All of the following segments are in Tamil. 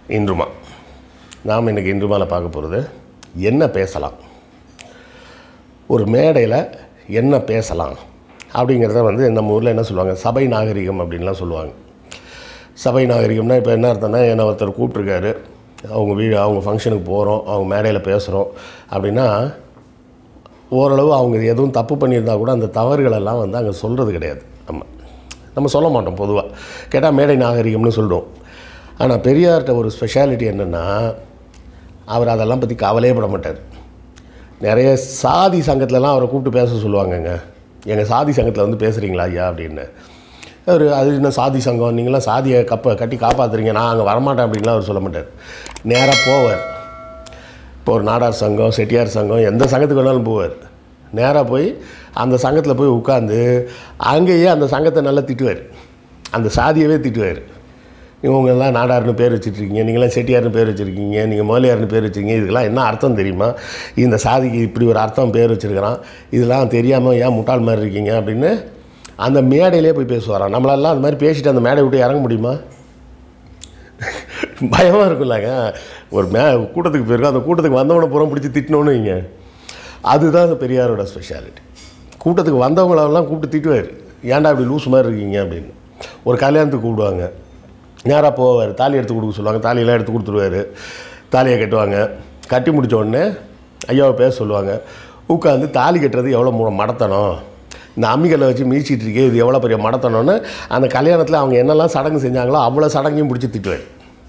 இன்றுமா நாம் இன்றைக்கி இன்றுமாவில் பார்க்க போகிறது என்ன பேசலாம் ஒரு மேடையில் என்ன பேசலாம் அப்படிங்கிறத வந்து நம்ம ஊரில் என்ன சொல்லுவாங்க சபை நாகரிகம் அப்படின்லாம் சொல்லுவாங்க சபை நாகரிகம்னா இப்போ என்ன அர்த்தம்னா என்னை ஒருத்தர் கூப்பிட்ருக்காரு அவங்க வீடு அவங்க ஃபங்க்ஷனுக்கு போகிறோம் அவங்க மேடையில் பேசுகிறோம் அப்படின்னா ஓரளவு அவங்க எதுவும் தப்பு பண்ணியிருந்தா கூட அந்த தவறுகளெல்லாம் வந்து அங்கே சொல்கிறது கிடையாது நம்ம நம்ம சொல்ல மாட்டோம் பொதுவாக கேட்டால் மேடை நாகரிகம்னு சொல்லுவோம் ஆனால் பெரியார்கிட்ட ஒரு ஸ்பெஷாலிட்டி என்னென்னா அவர் அதெல்லாம் பற்றி கவலையே பட மாட்டார் நிறைய சாதி சங்கத்துலலாம் அவரை கூப்பிட்டு பேச சொல்லுவாங்கங்க எங்கள் சாதி சங்கத்தில் வந்து பேசுகிறீங்களா ஐயா அப்படின்னு அவர் அது என்ன சாதி சங்கம் நீங்களாம் சாதியை கப்ப கட்டி காப்பாற்றுறீங்க நான் அங்கே வரமாட்டேன் அப்படின்லாம் அவர் சொல்ல மாட்டார் நேராக போவார் இப்போ ஒரு நாடார் சங்கம் செட்டியார் சங்கம் எந்த சங்கத்துக்கு வேணாலும் போவார் நேராக போய் அந்த சங்கத்தில் போய் உட்காந்து அங்கேயே அந்த சங்கத்தை நல்லா திட்டுவார் அந்த சாதியவே திட்டுவார் இவங்கெல்லாம் நாடார்னு பேர் வச்சுட்ருக்கீங்க நீங்களாம் செட்டியார்னு பேர் வச்சுருக்கீங்க நீங்கள் முதலியார்னு பேர் வச்சுருக்கீங்க இதுக்கெல்லாம் என்ன அர்த்தம் தெரியுமா இந்த சாதிக்கு இப்படி ஒரு அர்த்தம் பேர் வச்சுருக்கிறான் இதெல்லாம் தெரியாமல் ஏன் முட்டாள் மாதிரி இருக்கீங்க அப்படின்னு அந்த மேடையிலே போய் பேசுவாராம் நம்மளெல்லாம் அந்த மாதிரி பேசிட்டு அந்த மேடை விட்டு இறங்க முடியுமா பயமாக இருக்கும்லங்க ஒரு மே கூட்டத்துக்கு போயிருக்கோம் அந்த கூட்டத்துக்கு வந்தவனை புறம் பிடிச்சி திட்டினோன்னு வைங்க அதுதான் அந்த பெரியாரோட ஸ்பெஷாலிட்டி கூட்டத்துக்கு வந்தவங்களெல்லாம் கூப்பிட்டு திட்டுவார் ஏன்டா இப்படி லூஸ் மாதிரி இருக்கீங்க அப்படின்னு ஒரு கல்யாணத்துக்கு கூப்பிடுவாங்க நேராக போவார் தாலி எடுத்து கொடுக்க சொல்லுவாங்க தாலியெல்லாம் எடுத்து கொடுத்துருவாரு தாலியை கட்டுவாங்க கட்டி முடிச்ச உடனே ஐயாவை பேச சொல்லுவாங்க உட்காந்து தாலி கட்டுறது எவ்வளோ மு மடத்தனம் இந்த அம்மிக்கல்லை வச்சு மீச்சிட்டு இருக்கே இது எவ்வளோ பெரிய மடத்தனம்னு அந்த கல்யாணத்தில் அவங்க என்னெல்லாம் சடங்கு செஞ்சாங்களோ அவ்வளோ சடங்கையும் பிடிச்சி திட்டுவார்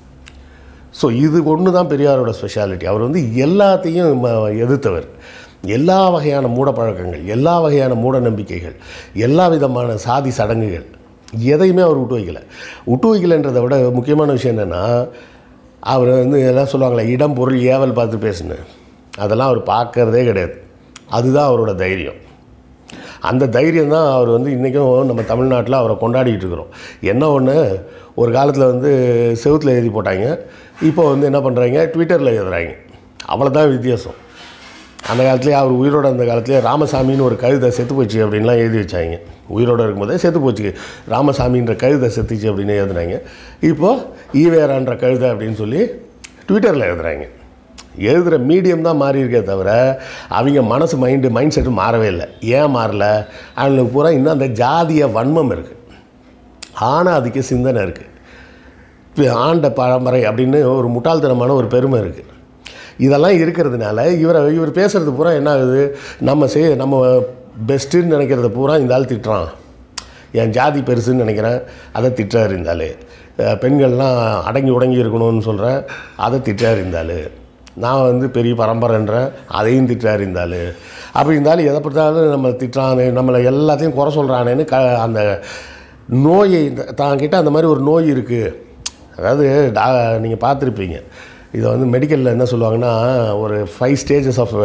ஸோ இது ஒன்று தான் பெரியாரோட ஸ்பெஷாலிட்டி அவர் வந்து எல்லாத்தையும் ம- எதிர்த்தவர் எல்லா வகையான மூடப்பழக்கங்கள் எல்லா வகையான மூட நம்பிக்கைகள் எல்லா விதமான சாதி சடங்குகள் எதையுமே அவர் விட்டு வைக்கல விட்டு வைக்கலன்றதை விட முக்கியமான விஷயம் என்னென்னா அவர் வந்து எல்லாம் சொல்லுவாங்களே இடம் பொருள் ஏவல் பார்த்து பேசுனேன் அதெல்லாம் அவர் பார்க்கறதே கிடையாது அதுதான் அவரோட தைரியம் அந்த தைரியம் தான் அவர் வந்து இன்றைக்கும் நம்ம தமிழ்நாட்டில் அவரை கொண்டாடிக்கிட்டு இருக்கிறோம் என்ன ஒன்று ஒரு காலத்தில் வந்து செவுத்தில் எழுதி போட்டாங்க இப்போ வந்து என்ன பண்ணுறாங்க ட்விட்டரில் எழுதுறாங்க அவ்வளோதான் வித்தியாசம் அந்த காலத்துலேயே அவர் உயிரோட அந்த காலத்துலேயே ராமசாமின்னு ஒரு கழுதை செத்து போச்சு அப்படின்லாம் எழுதி வச்சாங்க உயிரோட இருக்கும்போதே செத்து போச்சு ராமசாமின்ற கழுதை செத்துச்சு அப்படின்னு எழுதுனாங்க இப்போது ஈவேரான்ற கழுதை அப்படின்னு சொல்லி ட்விட்டரில் எழுதுறாங்க எழுதுகிற மீடியம் தான் மாறி இருக்கே தவிர அவங்க மனசு மைண்டு மைண்ட் செட்டு மாறவே இல்லை ஏன் மாறல அவங்களுக்கு பூரா இன்னும் அந்த ஜாதிய வன்மம் இருக்குது ஆனால் அதுக்கு சிந்தனை இருக்குது ஆண்ட பரம்பரை அப்படின்னு ஒரு முட்டாள்தனமான ஒரு பெருமை இருக்குது இதெல்லாம் இருக்கிறதுனால இவரை இவர் பேசுகிறது பூரா என்ன ஆகுது நம்ம செய் நம்ம பெஸ்ட்டுன்னு நினைக்கிறத பூரா இந்த ஆள் திட்டுறான் என் ஜாதி பெருசுன்னு நினைக்கிறேன் அதை திட்டுறாரு இந்த ஆள் அஹ் பெண்கள்லாம் அடங்கி உடங்கி இருக்கணும்னு சொல்கிறேன் அதை திட்டுறாரு இந்த ஆள் நான் வந்து பெரிய பரம்பரைன்றேன் அதையும் திட்டுறாரு இந்த ஆள் அப்படி இருந்தாலும் எதை பார்த்தாலும் நம்ம திட்டுறானே நம்மளை எல்லாத்தையும் குறை சொல்கிறானேன்னு க அந்த நோயை இந்த- தாங்கிட்ட அந்த மாதிரி ஒரு நோய் இருக்குது அதாவது டா நீங்கள் பார்த்துருப்பீங்க இதை வந்து மெடிக்கலில் என்ன சொல்லுவாங்கன்னா ஒரு ஃபைவ் ஸ்டேஜஸ் ஆஃப்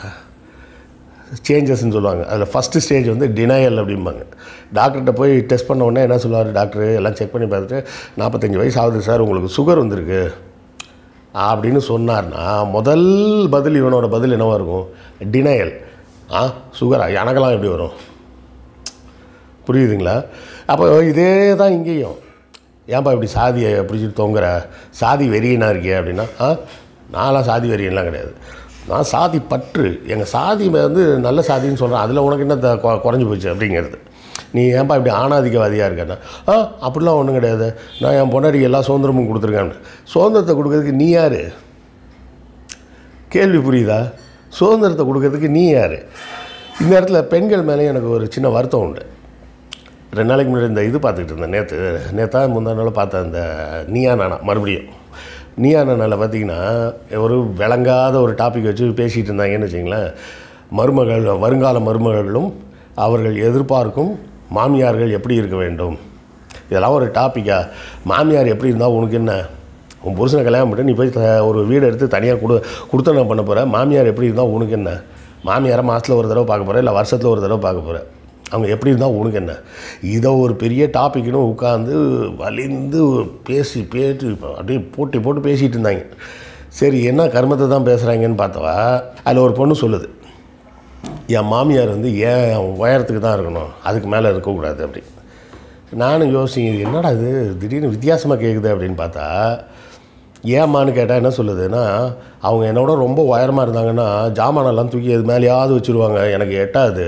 சேஞ்சஸ்ன்னு சொல்லுவாங்க அதில் ஃபஸ்ட்டு ஸ்டேஜ் வந்து டினையல் அப்படிம்பாங்க டாக்டர்கிட்ட போய் டெஸ்ட் பண்ண உடனே என்ன சொல்லுவார் டாக்டர் எல்லாம் செக் பண்ணி பார்த்துட்டு நாற்பத்தஞ்சு வயசு ஆகுது சார் உங்களுக்கு சுகர் வந்திருக்கு அப்படின்னு சொன்னார்னா முதல் பதில் இவனோட பதில் என்னவா இருக்கும் டினையல் ஆ சுகரா எனக்கெல்லாம் எப்படி வரும் புரியுதுங்களா அப்போ இதே தான் இங்கேயும் ஏன்பா இப்படி சாதியை பிடிச்சிட்டு தொங்குற சாதி வெறியனா இருக்கியே அப்படின்னா ஆ நான்லாம் சாதி வெறியன்லாம் கிடையாது நான் சாதி பற்று எங்கள் சாதி வந்து நல்ல சாதின்னு சொல்கிறேன் அதில் உனக்கு என்ன த- கொ- குறைஞ்சி போச்சு அப்படிங்கிறது நீ ஏன்பா இப்படி ஆணாதிக்கவாதியாக இருக்கேன்னா ஆ அப்படிலாம் ஒன்றும் கிடையாது நான் என் பொண்டாட்டிக்கு எல்லா சுதந்திரமும் கொடுத்துருக்கேன் சுதந்திரத்தை கொடுக்கறதுக்கு நீ யார் கேள்வி புரியுதா சுதந்திரத்தை கொடுக்கறதுக்கு நீ யார் இந்த இடத்துல பெண்கள் மேலே எனக்கு ஒரு சின்ன வருத்தம் உண்டு ரெண்டு நாளைக்கு முன்னாடி இந்த இது பார்த்துக்கிட்டு இருந்தேன் நேற்று நேற்றா முந்தா நாள் பார்த்தேன் அந்த நீயா நானா மறுபடியும் நீயா நானாவில் பார்த்தீங்கன்னா ஒரு விளங்காத ஒரு டாபிக் வச்சு பேசிகிட்டு இருந்தாங்கன்னு வச்சிங்களேன் மருமகள் வருங்கால மருமகளும் அவர்கள் எதிர்பார்க்கும் மாமியார்கள் எப்படி இருக்க வேண்டும் இதெல்லாம் ஒரு டாப்பிக்கா மாமியார் எப்படி இருந்தால் உனக்கு என்ன உன் புருஷனை கல்யாணம் பண்ணி நீ போய் த- ஒரு வீடு எடுத்து தனியாக கொடு கொடுத்தன பண்ண போகிற மாமியார் எப்படி இருந்தால் உனக்கு என்ன மாமியாரை மாதத்தில் ஒரு தடவை பார்க்க போகிற இல்லை வருஷத்தில் ஒரு தடவை பார்க்க போகிற அவங்க எப்படி இருந்தால் உனக்கு என்ன இதை ஒரு பெரிய டாபிக்னு உட்காந்து வலிந்து பேசி பேட்டு அப்படியே போட்டி போட்டு பேசிகிட்டு இருந்தாங்க சரி என்ன கர்மத்தை தான் பேசுகிறாங்கன்னு பார்த்தவா அதில் ஒரு பொண்ணு சொல்லுது என் மாமியார் வந்து ஏன் உயரத்துக்கு தான் இருக்கணும் அதுக்கு மேலே இருக்கக்கூடாது அப்படி நானும் யோசிங்க இது என்னடா இது திடீர்னு வித்தியாசமாக கேட்குது அப்படின்னு பார்த்தா ஏம்மான்னு கேட்டால் என்ன சொல்லுதுன்னா அவங்க என்னோட ரொம்ப உயரமாக இருந்தாங்கன்னா ஜாமானெல்லாம் தூக்கி அது மேலேயாவது வச்சுருவாங்க எனக்கு எட்டாது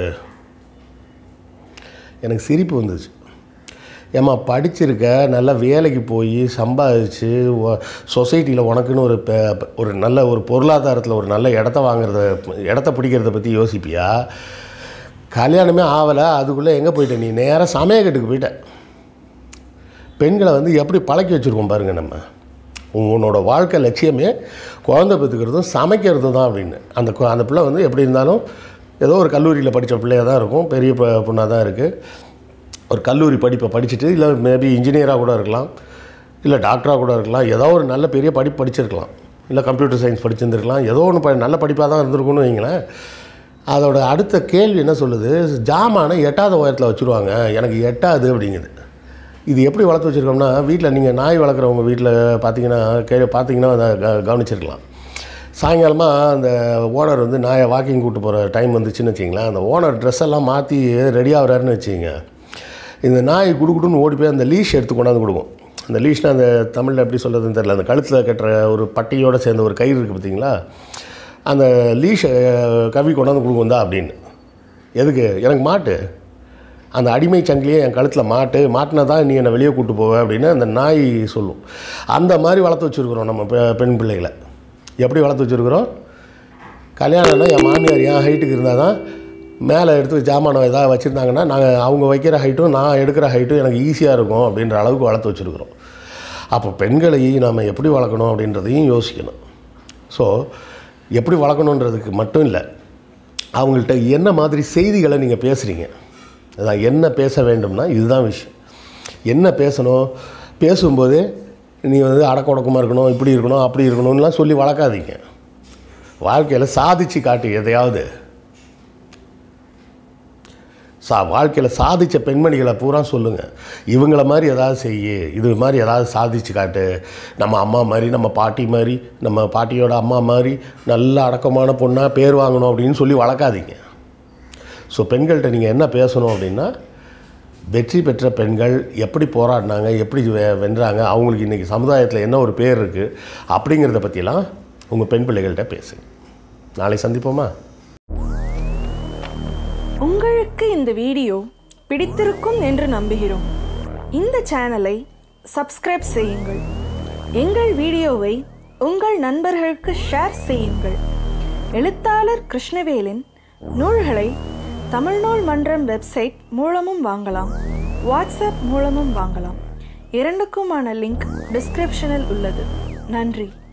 எனக்கு சிரிப்பு வந்துச்சு ஏம்மா படிச்சிருக்க நல்லா வேலைக்கு போய் சம்பாதிச்சு சொசைட்டியில் உனக்குன்னு ஒரு ப- ஒரு நல்ல ஒரு பொருளாதாரத்தில் ஒரு நல்ல இடத்த வாங்குறத இடத்த பிடிக்கிறத பற்றி யோசிப்பியா கல்யாணமே ஆகலை அதுக்குள்ளே எங்கே போயிட்ட நீ நேராக சமயக்கட்டுக்கு போயிட்ட பெண்களை வந்து எப்படி பழக்கி வச்சுருக்கோம் பாருங்கள் நம்ம உன்னோட வாழ்க்கை லட்சியமே குழந்தை பெற்றுக்கிறதும் சமைக்கிறதும் தான் அப்படின்னு அந்த கு- அந்த பிள்ளை வந்து எப்படி இருந்தாலும் ஏதோ ஒரு கல்லூரியில் படித்த பிள்ளையாக தான் இருக்கும் பெரிய பொ- பொண்ணாக தான் இருக்குது ஒரு கல்லூரி படிப்பை படிச்சுட்டு இல்லை மேபி இன்ஜினியராக கூட இருக்கலாம் இல்லை டாக்டராக கூட இருக்கலாம் ஏதோ ஒரு நல்ல பெரிய படிப்பு படிச்சிருக்கலாம் இல்லை கம்ப்யூட்டர் சயின்ஸ் படிச்சிருந்துருக்கலாம் ஏதோ ஒன்று ப நல்ல படிப்பாக தான் இருந்திருக்கும்னு வைங்களேன் அதோட அடுத்த கேள்வி என்ன சொல்லுது ஜாமானை எட்டாத உயரத்தில் வச்சுருவாங்க எனக்கு எட்டாது அப்படிங்குது இது எப்படி வளர்த்து வச்சுருக்கோம்னா வீட்டில் நீங்கள் நாய் வளர்க்குறவங்க வீட்டில் பார்த்தீங்கன்னா கே பார்த்தீங்கன்னா அதை க- கவனிச்சிருக்கலாம் சாயங்காலமாக அந்த ஓனர் வந்து நாயை வாக்கிங் கூட்டு போகிற டைம் வந்துச்சுன்னு வச்சிங்களேன் அந்த ஓனர் ட்ரெஸ் எல்லாம் மாற்றி ரெடி ஆகுறாருன்னு வச்சுங்க இந்த நாய் குடுகுடுன்னு ஓடி போய் அந்த லீஷ் எடுத்து கொண்டாந்து கொடுக்கும் அந்த லீஷ்னால் அந்த தமிழில் எப்படி சொல்கிறதுன்னு தெரியல அந்த கழுத்தில் கட்டுற ஒரு பட்டியோடு சேர்ந்த ஒரு கயிறு இருக்குது பார்த்தீங்களா அந்த லீஷை கவி கொண்டாந்து கொடுக்கும் தான் அப்படின்னு எதுக்கு எனக்கு மாட்டு அந்த அடிமை சங்கிலியே என் கழுத்தில் மாட்டு மாட்டினா தான் நீ என்னை வெளியே கூட்டு போவ அப்படின்னு அந்த நாய் சொல்லும் அந்த மாதிரி வளர்த்து வச்சுருக்குறோம் நம்ம பெ- பெண் பிள்ளைகளை எப்படி வளர்த்து வச்சுருக்குறோம் கல்யாணம்னா என் மாமியார் என் ஹைட்டுக்கு இருந்தால் தான் மேலே எடுத்து ஜாமானம் ஏதாவது வச்சுருந்தாங்கன்னா நாங்கள் அவங்க வைக்கிற ஹைட்டும் நான் எடுக்கிற ஹைட்டும் எனக்கு ஈஸியாக இருக்கும் அப்படின்ற அளவுக்கு வளர்த்து வச்சுருக்குறோம் அப்போ பெண்களை நாம் எப்படி வளர்க்கணும் அப்படின்றதையும் யோசிக்கணும் ஸோ எப்படி வளர்க்கணுன்றதுக்கு மட்டும் இல்லை அவங்கள்ட்ட என்ன மாதிரி செய்திகளை நீங்கள் பேசுகிறீங்க அதான் என்ன பேச வேண்டும்னா இதுதான் விஷயம் என்ன பேசணும் பேசும்போதே நீ வந்து அடக்க ஒடுக்கமாக இருக்கணும் இப்படி இருக்கணும் அப்படி இருக்கணும்லாம் சொல்லி வளர்க்காதீங்க வாழ்க்கையில் சாதிச்சு காட்டு எதையாவது சா வாழ்க்கையில் சாதித்த பெண்மணிகளை பூரா சொல்லுங்கள் இவங்கள மாதிரி ஏதாவது செய்யு இது மாதிரி ஏதாவது சாதிச்சு காட்டு நம்ம அம்மா மாதிரி நம்ம பாட்டி மாதிரி நம்ம பாட்டியோட அம்மா மாதிரி நல்ல அடக்கமான பொண்ணாக பேர் வாங்கணும் அப்படின்னு சொல்லி வளர்க்காதீங்க ஸோ பெண்கள்கிட்ட நீங்கள் என்ன பேசணும் அப்படின்னா வெற்றி பெற்ற பெண்கள் எப்படி போராடினாங்க எப்படி வெ- வென்றாங்க அவங்களுக்கு இன்றைக்கி சமுதாயத்தில் என்ன ஒரு பேர் இருக்குது அப்படிங்கிறத பற்றிலாம் உங்கள் பெண் பிள்ளைகள்கிட்ட பேசுங்க நாளை சந்திப்போமா உங்களுக்கு இந்த வீடியோ பிடித்திருக்கும் என்று நம்புகிறோம் இந்த சேனலை சப்ஸ்கிரைப் செய்யுங்கள் எங்கள் வீடியோவை உங்கள் நண்பர்களுக்கு ஷேர் செய்யுங்கள் எழுத்தாளர் கிருஷ்ணவேலின் நூல்களை தமிழ்நூல் மன்றம் வெப்சைட் மூலமும் வாங்கலாம் வாட்ஸ்அப் மூலமும் வாங்கலாம் இரண்டுக்குமான லிங்க் டிஸ்கிரிப்ஷனில் உள்ளது நன்றி